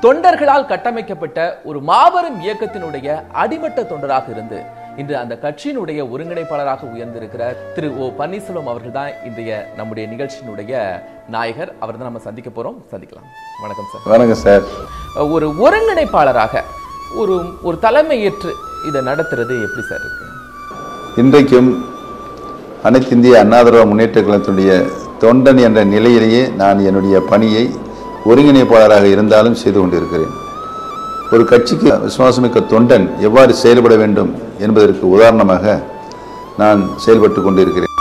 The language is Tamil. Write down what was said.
தொண்டர்களால் கட்டமைக்கப்பட்ட ஒரு மாபெரும் இயக்கத்தினுடைய அடிமட்ட தொண்டராக இருந்து இன்று அந்த கட்சியினுடைய ஒருங்கிணைப்பாளராக உயர்ந்திருக்கிறார் திரு ஓ பன்னீர்செல்வம் அவர்கள் தான் இன்றைய நம்முடைய நிகழ்ச்சியினுடைய நாயகர் அவர் தான் நம்ம சந்திக்க போறோம் சந்திக்கலாம் வணக்கம் சார் வணக்கம் சார் ஒரு ஒருங்கிணைப்பாளராக ஒரு ஒரு தலைமை ஏற்று இதை நடத்துறது எப்படி சார் இருக்கு இன்றைக்கும் அனைத்து இந்திய அண்ணா திராவிட முன்னேற்ற கழகத்தினுடைய தொண்டன் என்ற நிலையிலேயே நான் என்னுடைய பணியை ஒருங்கிணைப்பாளராக இருந்தாலும் செய்து கொண்டிருக்கிறேன் ஒரு கட்சிக்கு விசுவாசமிக்க தொண்டன் எவ்வாறு செயல்பட வேண்டும் என்பதற்கு உதாரணமாக நான் செயல்பட்டு கொண்டிருக்கிறேன்